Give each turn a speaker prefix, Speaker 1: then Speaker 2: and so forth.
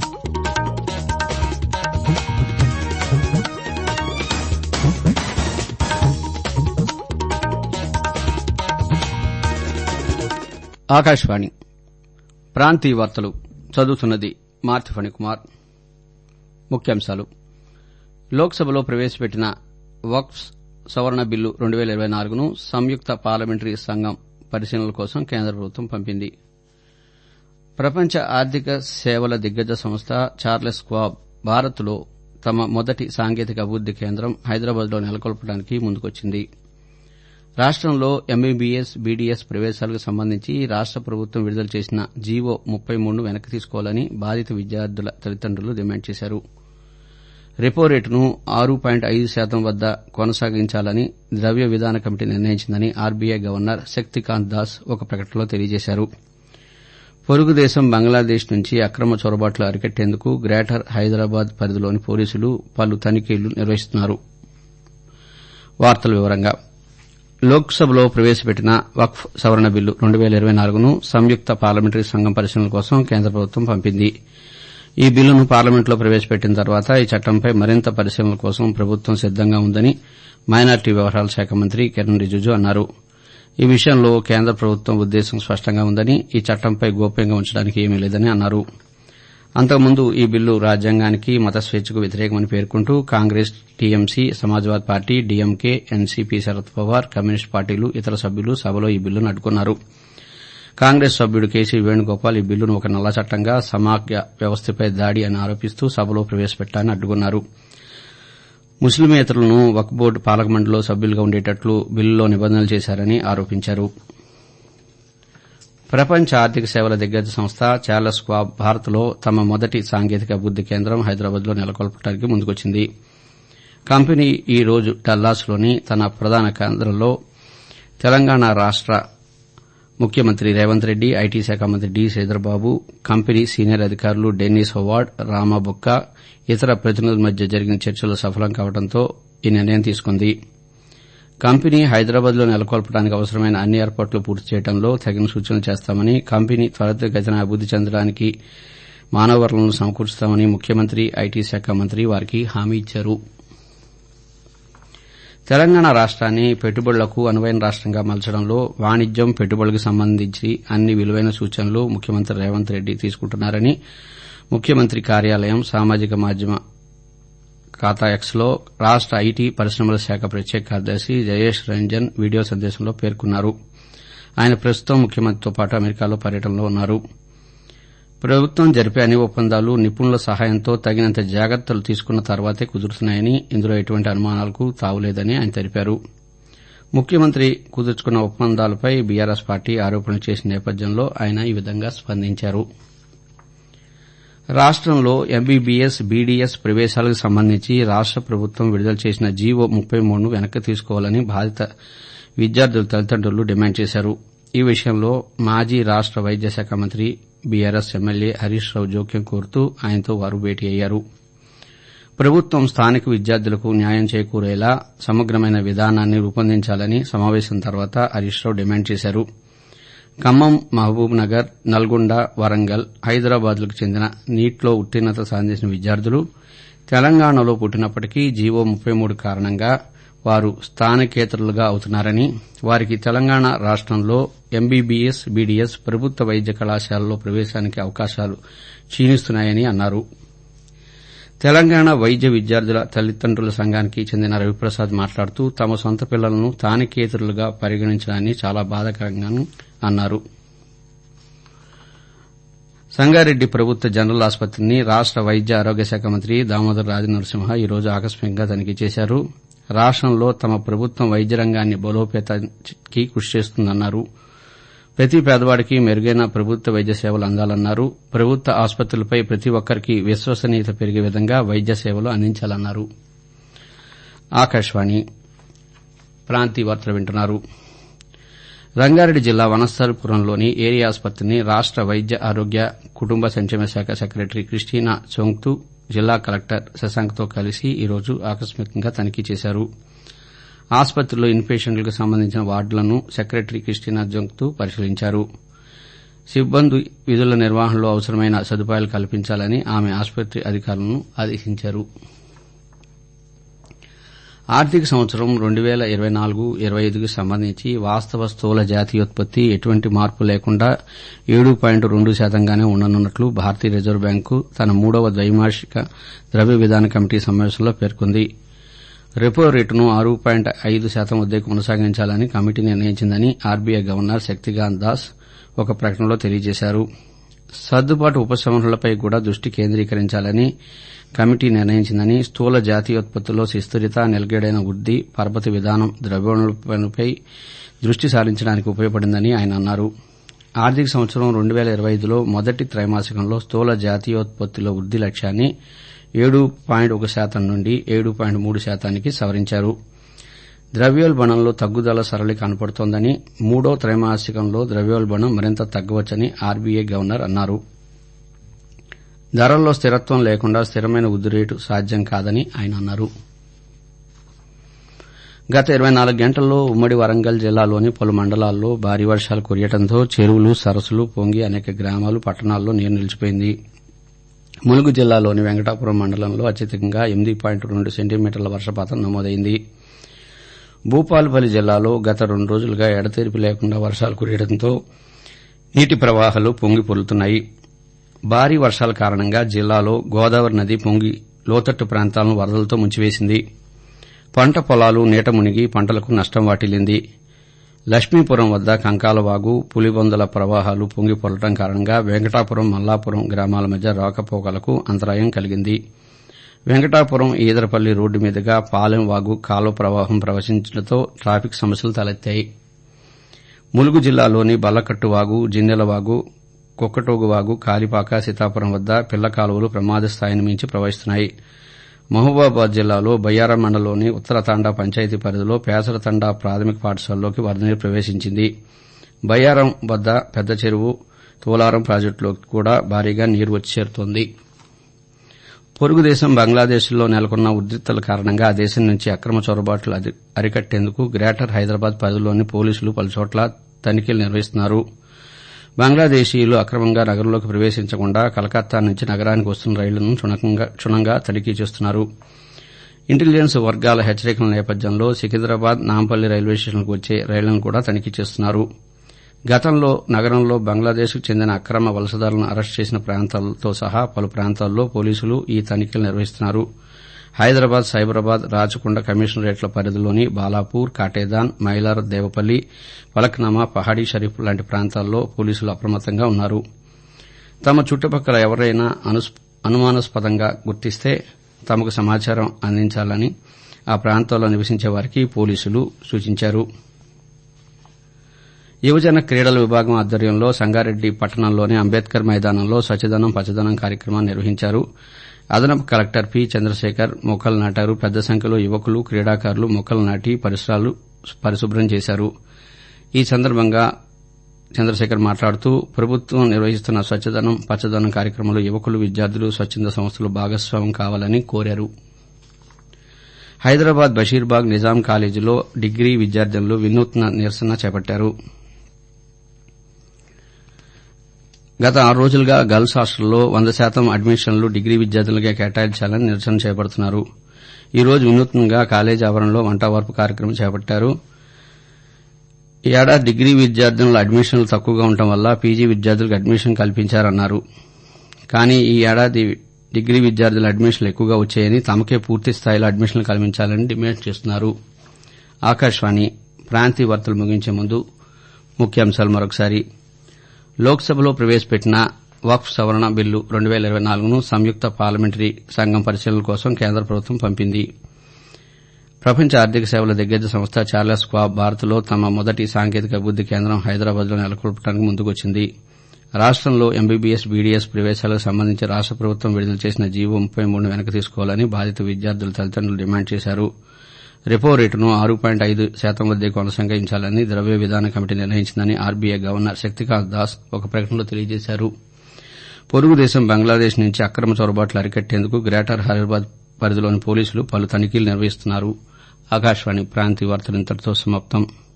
Speaker 1: ఆకాశవాణి ప్రాంతీయ వార్తలు చదువుతున్నది మార్తి ఫణికుమార్ ముఖ్యాంశాలు లోక్సభలో ప్రవేశపెట్టిన వక్ఫ్ సవరణ బిల్లు రెండు పేల ఇరవై నాలుగును సంయుక్త పార్లమెంటరీ సంఘం పరిశీలన కోసం కేంద్ర ప్రభుత్వం పంపింది ప్రపంచ ఆర్థిక సేవల దిగ్గజ సంస్థ చార్లెస్ స్వాబ్ భారత్లో తమ మొదటి సాంకేతిక అభివృద్ది కేంద్రం హైదరాబాద్లో నెలకొల్పడానికి ముందుకొచ్చింది రాష్టంలో ఎంబీబీఎస్ బీడీఎస్ ప్రవేశాలకు సంబంధించి రాష్ట ప్రభుత్వం విడుదల చేసిన జీవో ముప్పై మూడును వెనక్కి తీసుకోవాలని బాధిత విద్యార్థుల తల్లిదండ్రులు డిమాండ్ చేశారు రెపో రేటును ఆరు పాయింట్ ఐదు శాతం వద్ద కొనసాగించాలని ద్రవ్య విధాన కమిటీ నిర్ణయించిందని ఆర్బీఐ గవర్నర్ శక్తికాంత్ దాస్ ఒక ప్రకటనలో తెలియజేశారు పొరుగు దేశం బంగ్లాదేశ్ నుంచి అక్రమ చొరబాట్లు అరికట్టేందుకు గ్రేటర్ హైదరాబాద్ పరిధిలోని పోలీసులు పలు తనిఖీలు నిర్వహిస్తున్నారు లోక్సభలో ప్రవేశపెట్టిన వక్ఫ్ సవరణ బిల్లు రెండు పేల ఇరవై నాలుగును సంయుక్త పార్లమెంటరీ సంఘం పరిశీలన కోసం కేంద్ర ప్రభుత్వం పంపింది ఈ బిల్లును పార్లమెంట్లో ప్రవేశపెట్టిన తర్వాత ఈ చట్టంపై మరింత పరిశీలన కోసం ప్రభుత్వం సిద్దంగా ఉందని మైనార్టీ వ్యవహారాల శాఖ మంత్రి కిరణ్ రిజిజు అన్నారు ఈ విషయంలో కేంద్ర ప్రభుత్వం ఉద్దేశం స్పష్టంగా ఉందని ఈ చట్టంపై గోప్యంగా ఉంచడానికి ఏమీ లేదని అన్నారు అంతకుముందు ఈ బిల్లు రాజ్యాంగానికి మత స్వేచ్చకు వ్యతిరేకమని పేర్కొంటూ Congress TMC Samajwadi party DMK NCP Sharad Pawar communist పార్టీలు ఇతర సభ్యులు సభలో ఈ బిల్లును అడ్డుకున్నారు కాంగ్రెస్ సభ్యుడు కేసీ వేణుగోపాల్ ఈ బిల్లును ఒక నల్ల చట్టంగా సమాఖ్య వ్యవస్థపై దాడి అని ఆరోపిస్తూ సభలో ప్రవేశపెట్టాలని అడ్డుకున్నారు ముస్లిమేతరులను వక్ఫ్ బోర్డు పాలక మండలిలో సభ్యులుగా ఉండేటట్లు బిల్లులో నిబంధనలు చేశారని ఆరోపించారు ప్రపంచ ఆర్థిక సేవల దిగ్గజ సంస్థ చార్లెస్ స్వాబ్ భారత్లో తమ మొదటి సాంకేతిక అభివృద్ది కేంద్రం హైదరాబాద్లో నెలకొల్పడానికి ముందుకొచ్చింది కంపెనీ ఈ రోజు డల్లాస్లోని తన ప్రధాన కేంద్రంలో తెలంగాణ రాష్ట ముఖ్యమంత్రి రేవంత్ రెడ్డి ఐటీ శాఖ మంత్రి డి శ్రీధర్బాబు కంపెనీ సీనియర్ అధికారులు డెన్నిస్ హోవార్డ్ రామబుక్క ఇతర ప్రతినిధుల మధ్య జరిగిన చర్చలు సఫలం కావడంతో ఈ నిర్ణయం తీసుకుంది కంపెనీ హైదరాబాద్లో నెలకొల్పడానికి అవసరమైన అన్ని ఏర్పాట్లు పూర్తి చేయడంలో తగిన సూచనలు చేస్తామని కంపెనీ త్వరితగతిన అభివృద్ది చెందడానికి మానవ వనరులను సమకూరుస్తామని ముఖ్యమంత్రి ఐటీ శాఖ మంత్రి వారికి హామీ ఇచ్చారు తెలంగాణ రాష్ట్రాన్ని పెట్టుబడులకు అనువైన రాష్ట్రంగా మలచడంలో వాణిజ్యం పెట్టుబడులకు సంబంధించి అన్ని విలువైన సూచనలు ముఖ్యమంత్రి రేవంత్ రెడ్డి తీసుకుంటున్నారని ముఖ్యమంత్రి కార్యాలయం సామాజిక మాధ్యమ ఖాతా ఎక్స్లో రాష్ట ఐటీ పరిశ్రమల శాఖ ప్రత్యేక కార్యదర్శి జయేష్ రంజన్ వీడియో సందేశంలో పేర్కొన్నారు ఆయన ప్రస్తుతం ముఖ్యమంత్రితో పాటు అమెరికాలో పర్యటనలో ఉన్నారు ప్రభుత్వం జరిపే అన్ని ఒప్పందాలు నిపుణుల సహాయంతో తగినంత జాగ్రత్తలు తీసుకున్న తర్వాతే కుదురుతున్నాయని ఇందులో ఎటువంటి అనుమానాలకు తావులేదని ఆయన తెలిపారు ముఖ్యమంత్రి కుదుర్చుకున్న ఒప్పందాలపై బీఆర్ఎస్ పార్టీ ఆరోపణలు చేసిన నేపథ్యంలో ఆయన ఈ విధంగా స్పందించారు రాష్టంలో ఎంబీబీఎస్ బీడీఎస్ ప్రవేశాలకు సంబంధించి రాష్ట ప్రభుత్వం విడుదల చేసిన జీవో ముప్పై మూడును వెనక్కి తీసుకోవాలని బాధిత విద్యార్థుల తల్లిదండ్రులు డిమాండ్ చేశారు ఈ విషయంలో మాజీ రాష్ట వైద్య శాఖ మంత్రి బీఆర్ఎస్ ఎమ్మెల్యే హరీష్ రావు జోక్యం కోరుతూ ఆయనతో వారు భేటీ అయ్యారు ప్రభుత్వం స్థానిక విద్యార్థులకు న్యాయం చేకూరేలా సమగ్రమైన విధానాన్ని రూపొందించాలని సమావేశం తర్వాత హరీష్ రావు డిమాండ్ చేశారు ఖమ్మం మహబూబ్ నగర్ నల్గొండ వరంగల్ హైదరాబాద్లకు చెందిన నీట్లో ఉత్తీర్ణత సాధించిన విద్యార్థులు తెలంగాణలో పుట్టినప్పటికీ జీవో ముప్పై మూడు కారణంగా వారు స్థానికేతరులుగా అవుతున్నారని వారికి తెలంగాణ రాష్టంలో ఎంబీబీఎస్ బీడీఎస్ ప్రభుత్వ వైద్య కళాశాలలో ప్రవేశానికి అవకాశాలు క్షీణిస్తున్నాయని అన్నారు తెలంగాణ వైద్య విద్యార్థుల తల్లిదండ్రుల సంఘానికి చెందిన రవిప్రసాద్ మాట్లాడుతూ తమ సొంత పిల్లలను స్థానికేతరులుగా పరిగణించడాన్ని చాలా బాధాకరంగా అన్నారు సంగారెడ్డి ప్రభుత్వ జనరల్ ఆసుపత్రిని రాష్ట వైద్య ఆరోగ్య శాఖ మంత్రి దామోదర్ రాజనరసింహ ఈ రోజు ఆకస్మికంగా తనిఖీ చేశారు రాష్టంలో తమ ప్రభుత్వం వైద్య రంగాన్ని బలోపేతానికి కృషి చేస్తుందన్నారు ప్రతి పేదవాడికి మెరుగైన ప్రభుత్వ వైద్య సేవలు అందాలన్నారు ప్రభుత్వ ఆసుపత్రులపై ప్రతి ఒక్కరికి విశ్వసనీయత పెరిగే విధంగా వైద్య సేవలు అందించాలన్నారు ఆకాశవాణి ప్రాంతీయ వార్తలు వింటున్నారు రంగారెడ్డి జిల్లా వనస్థలిపురంలోని ఏరియా ఆసుపత్రిని రాష్ట వైద్య ఆరోగ్య కుటుంబ సంక్షేమ శాఖ సెక్రటరీ క్రిస్టినా చొంగ్తు జిల్లా కలెక్టర్ శశాంక్తో కలిసి ఈ రోజు ఆకస్మికంగా తనిఖీ చేశారు ఆసుపత్రిలో ఇన్ పేషెంట్లకు సంబంధించిన వార్డులను సెక్రటరీ క్రిస్టినా జొంగ్తు పరిశీలించారు సిబ్బంది విధుల నిర్వహణలో అవసరమైన సదుపాయాలు కల్పించాలని ఆమె ఆసుపత్రి అధికారులను ఆదేశించారు ఆర్థిక సంవత్సరం రెండు పేల ఇరవై నాలుగు ఇరవై ఐదుకు సంబంధించి వాస్తవ స్థూల జాతీయోత్పత్తి ఎటువంటి మార్పు లేకుండా ఏడు పాయింట్ రెండు శాతంగానే ఉండనున్నట్లు భారతీయ రిజర్వు బ్యాంకు తన మూడవ ద్వైమాసిక ద్రవ్య విధాన కమిటీ సమావేశంలో పేర్కొంది రెపో రేటును ఆరు పాయింట్ ఐదు శాతం వద్దే కొనసాగించాలని కమిటీ నిర్ణయించిందని ఆర్బీఐ గవర్నర్ శక్తికాంత్ దాస్ ఒక ప్రకటనలో తెలియజేశారు సర్దుబాటు ఉపశమనాలపై కూడా దృష్టి కేంద్రీకరించాలని కమిటీ నిర్ణయించిందని స్థూల జాతీయోత్పత్తిలో సుస్థిరత నిలకడైన వృద్ది పరపతి విధానం ద్రవ్యోల్బణంపై దృష్టి సారించడానికి ఉపయోగపడిందని ఆయన అన్నారు ఆర్థిక సంవత్సరం రెండు పేల ఇరవై ఐదులో మొదటి త్రైమాసికంలో స్థూల జాతీయోత్పత్తిలో వృద్ది లక్ష్యాన్ని ఏడు పాయింట్ ఒక శాతం నుండి ఏడు పాయింట్ మూడు శాతానికి సవరించారు ద్రవ్యోల్బణంలో తగ్గుదల సరళి కనపడుతోందని మూడో త్రైమాసికంలో ద్రవ్యోల్బణం మరింత తగ్గవచ్చని ఆర్బీఐ గవర్నర్ అన్నారు ధరల్లో స్థిరత్వం లేకుండా స్థిరమైన వృద్ది రేటు సాధ్యం కాదని ఆయన అన్నారు గత ఇరవై నాలుగు గంటల్లో ఉమ్మడి వరంగల్ జిల్లాలోని పలు మండలాల్లో భారీ వర్షాలు కురియడంతో చెరువులు సరస్సులు పొంగి అనేక గ్రామాలు పట్టణాల్లో నీరు నిలిచిపోయింది ములుగు జిల్లాలోని వెంకటాపురం మండలంలో అత్యధికంగా ఎనిమిది పాయింట్ రెండు సెంటీమీటర్ల వర్షపాతం నమోదైంది భూపాలపల్లి జిల్లాలో గత రెండు రోజులుగా ఎడతెరిపి లేకుండా వర్షాలు కురియడంతో నీటి ప్రవాహాలు పొంగి పొర్లుతున్నాయి భారీ వర్షాల కారణంగా జిల్లాలో గోదావరి నది పొంగి లోతట్టు ప్రాంతాలను వరదలతో ముంచివేసింది పంట పొలాలు నీట మునిగి పంటలకు నష్టం వాటిల్లింది లక్ష్మీపురం వద్ద కంకాలవాగు పులిబొందల ప్రవాహాలు పొంగి పొరలటం కారణంగా వెంకటాపురం మల్లాపురం గ్రామాల మధ్య రాకపోకలకు అంతరాయం కలిగింది వెంకటాపురం ఈదరపల్లి రోడ్డు మీదుగా పాలెం వాగు కాలువ ప్రవాహం ప్రవహించడంతో ట్రాఫిక్ సమస్యలు తలెత్తాయి ములుగు జిల్లాలోని బల్లకట్టు వాగు జిన్నెల వాగు కుక్కటోగు వాగు కాలిపాక సీతాపురం వద్ద పిల్ల కాలువలు ప్రమాద స్థాయిని మించి ప్రవహిస్తున్నాయి మహబూబాబాద్ జిల్లాలో బయ్యారం మండలంలోని ఉత్తరతాండా పంచాయతీ పరిధిలో పేసరతండా ప్రాథమిక పాఠశాలలోకి వరద నీరు ప్రవేశించింది బయ్యారం వద్ద పెద్ద చెరువు తోలారం ప్రాజెక్టులోకి కూడా భారీగా నీరు వచ్చి చేరుతోంది పొరుగు దేశం బంగ్లాదేశ్లో నెలకొన్న ఉద్రిక్తల కారణంగా ఆ దేశం నుంచి అక్రమ చొరబాట్లు అరికట్టేందుకు గ్రేటర్ హైదరాబాద్ పరిధిలోని పోలీసులు పలుచోట్ల తనిఖీలు నిర్వహిస్తున్నారు బంగ్లాదేశీయులు అక్రమంగా నగరంలోకి ప్రవేశించకుండా కలకత్తా నుంచి నగరానికి వస్తున్న రైళ్లను క్షుణ్ణంగా తనిఖీ చేస్తున్నారు ఇంటెలిజెన్స్ వర్గాల హెచ్చరికల నేపథ్యంలో సికింద్రాబాద్ నాంపల్లి రైల్వే స్టేషన్కు వచ్చే రైళ్లను కూడా తనిఖీ చేస్తున్నారు గతంలో నగరంలో బంగ్లాదేశ్కు చెందిన అక్రమ వలసదారులను అరెస్టు చేసిన ప్రాంతాలతో సహా పలు ప్రాంతాల్లో పోలీసులు ఈ తనిఖీలు నిర్వహిస్తున్నారు హైదరాబాద్ సైబరాబాద్ రాచకొండ కమిషనరేట్ల పరిధిలోని బాలాపూర్ కాటేదాన్ మైలార్ దేవపల్లి ఫలక్నామా పహాడీ షరీఫ్ లాంటి ప్రాంతాల్లో పోలీసులు అప్రమత్తంగా ఉన్నారు తమ చుట్టుపక్కల ఎవరైనా అనుమానాస్పదంగా గుర్తిస్తే తమకు సమాచారం అందించాలని ఆ ప్రాంతాల్లో నివసించే వారికి పోలీసులు సూచించారు యువజన క్రీడల విభాగం ఆధ్వర్యంలో సంగారెడ్డి పట్టణంలోని అంబేద్కర్ మైదానంలో స్వచ్ఛదనం పచ్చదనం కార్యక్రమాన్ని నిర్వహించారు అదనపు కలెక్టర్ పి చంద్రశేఖర్ మొక్కలు నాటారు పెద్ద సంఖ్యలో యువకులు క్రీడాకారులు మొక్కలు నాటి పరిసరాలు పరిశుభ్రం చేశారు ఈ సందర్భంగా చంద్రశేఖర్ మాట్లాడుతూ ప్రభుత్వం నిర్వహిస్తున్న స్వచ్ఛదనం పచ్చదనం కార్యక్రమంలో యువకులు విద్యార్థులు స్వచ్ఛంద సంస్థలు భాగస్వామ్యం కావాలని కోరారు హైదరాబాద్ బషీర్బాగ్ నిజాం కాలేజీలో డిగ్రీ విద్యార్థులు వినూత్న నిరసన చేపట్టారు గత ఆరు రోజులుగా గర్ల్స్ హాస్టల్లో వంద శాతం అడ్మిషన్లు డిగ్రీ విద్యార్థులకే కేటాయించాలని నిరసన చేపడుతున్నారు ఈ రోజు వినూత్నంగా కాలేజీ ఆవరణలో వంట వార్పు కార్యక్రమం చేపట్టారు ఈ ఏడాది డిగ్రీ విద్యార్థుల అడ్మిషన్లు తక్కువగా ఉండటం వల్ల పీజీ విద్యార్థులకు అడ్మిషన్ కల్పించారన్నారు కానీ ఈ ఏడాది డిగ్రీ విద్యార్థుల అడ్మిషన్లు ఎక్కువగా వచ్చాయని తమకే పూర్తి స్థాయిలో అడ్మిషన్లు కల్పించాలని డిమాండ్ చేస్తున్నారు ఆకాశవాణి ప్రాంతీయ వార్తలు ముగించే ముందు ముఖ్యాంశాలు మరొకసారి లోక్సభలో ప్రవేశపెట్టిన వక్ఫ్ సవరణ బిల్లు రెండు పేల ఇరవై నాలుగును సంయుక్త పార్లమెంటరీ సంఘం పరిశీలన కోసం కేంద్ర ప్రభుత్వం పంపింది ప్రపంచ ఆర్థిక సేవల దిగ్గజ సంస్థ చార్లెస్ క్వాబ్ భారత్లో తమ మొదటి సాంకేతిక అభివృద్ది కేంద్రం హైదరాబాద్లో నెలకొల్పడానికి ముందుకొచ్చింది రాష్టంలో ఎంబీబీఎస్ బీడీఎస్ ప్రవేశాలకు సంబంధించి రాష్ట ప్రభుత్వం విడుదల చేసిన జీవో ముప్పై మూడును వెనక్కి తీసుకోవాలని బాధిత విద్యార్థుల తల్లిదండ్రులు డిమాండ్ చేశారు రెపో రేటును ఆరు పాయింట్ ఐదు శాతం వద్దే కొనసాగించాలని ద్రవ్య విధాన కమిటీ నిర్ణయించిందని ఆర్బీఐ గవర్నర్ శక్తికాంత్ దాస్ ఒక ప్రకటనలో తెలియజేశారు పొరుగు దేశం బంగ్లాదేశ్ నుంచి అక్రమ చొరబాట్లు అరికట్టేందుకు గ్రేటర్ హైదరాబాద్ పరిధిలోని పోలీసులు పలు తనిఖీలు నిర్వహిస్తున్నారు ఆకాశవాణి ప్రాంతీయ వార్తలు ఇంతటితో సమాప్తం